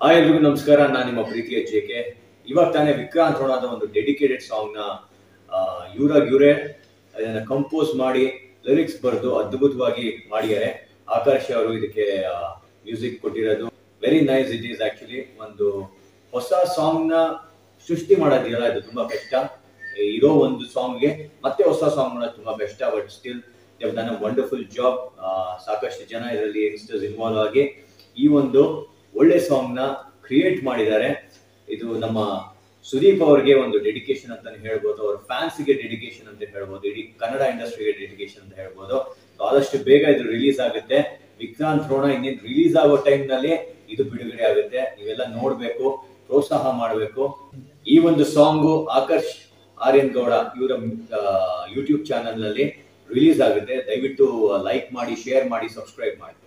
hi ಎಲ್ರಿಗೂ ನಮಸ್ಕಾರ ನಾನು ನಿಮ್ಮ ಪ್ರೀತಿಯ ಜೆ ಕೆ ಇವಾಗ ತಾನೇ ವಿಕ್ರಾಂತ್ ರೋಣಾದ ಒಂದು ಡೆಡಿಕೇಟೆಡ್ ಸಾಂಗ್ನ ಇವ್ರಾಗ ಇವರೇ ಅದನ್ನ ಕಂಪೋಸ್ ಮಾಡಿ ಲಿರಿಕ್ಸ್ ಬರೆದು ಅದ್ಭುತವಾಗಿ ಮಾಡಿದ್ದಾರೆ ಆಕಾಶ್ ಅವರು ಇದಕ್ಕೆ ಮ್ಯೂಸಿಕ್ ಕೊಟ್ಟಿರೋದು very nice it is actually ಒಂದು ಹೊಸ ಸಾಂಗ್ ನ ಸೃಷ್ಟಿ ಮಾಡೋದಿಲ್ಲ ಇದು ತುಂಬಾ ಕಷ್ಟ ಇರೋ ಒಂದು ಸಾಂಗ್ಗೆ ಮತ್ತೆ ಹೊಸ ಸಾಂಗ್ ಮಾಡೋದು ತುಂಬಾ ಕಷ್ಟ but still they've done wonderful job ಸಾಕಷ್ಟು ಜನ ಇದರಲ್ಲಿ ಯಂಗ್ಸ್ಟರ್ಸ್ ಇನ್ವಾಲ್ವ್ ಆಗಿ ಈ ಒಂದು ಒಳ್ಳೆ ಸಾಂಗ್ ನ ಕ್ರಿಯೇಟ್ ಮಾಡಿದ್ದಾರೆ ಇದು ನಮ್ಮ ಸುದೀಪ್ ಅವರಿಗೆ ಒಂದು ಡೆಡಿಕೇಶನ್ ಅಂತಾನೆ ಹೇಳ್ಬೋದು ಅವ್ರ ಫ್ಯಾನ್ಸ್ ಗೆ ಡೆಡಿಕೇಶನ್ ಅಂತ ಹೇಳ್ಬೋದು ಇಡೀ ಕನ್ನಡ ಇಂಡಸ್ಟ್ರಿಗೆ ಡೆಡಿಕೇಶನ್ ಅಂತ ಹೇಳ್ಬೋದು So ಆದಷ್ಟು ಬೇಗ ಇದು ರಿಲೀಸ್ ಆಗುತ್ತೆ ವಿಕ್ರಾಂತ್ ರೋಣ ಇನ್ನೇನು ರಿಲೀಸ್ ಆಗೋ ಟೈಮ್ ನಲ್ಲಿ ಇದು ಬಿಡುಗಡೆ ಆಗುತ್ತೆ ನೀವೆಲ್ಲ ನೋಡ್ಬೇಕು ಪ್ರೋತ್ಸಾಹ ಮಾಡಬೇಕು ಈ ಒಂದು ಸಾಂಗು ಆಕರ್ಷ್ ಆರ್ಯನ್ ಗೌಡ ಇವರ ಯೂಟ್ಯೂಬ್ ಚಾನಲ್ ನಲ್ಲಿ ರಿಲೀಸ್ ಆಗುತ್ತೆ ದಯವಿಟ್ಟು ಲೈಕ್ ಮಾಡಿ ಶೇರ್ ಮಾಡಿ ಸಬ್ಸ್ಕ್ರೈಬ್ ಮಾಡಿ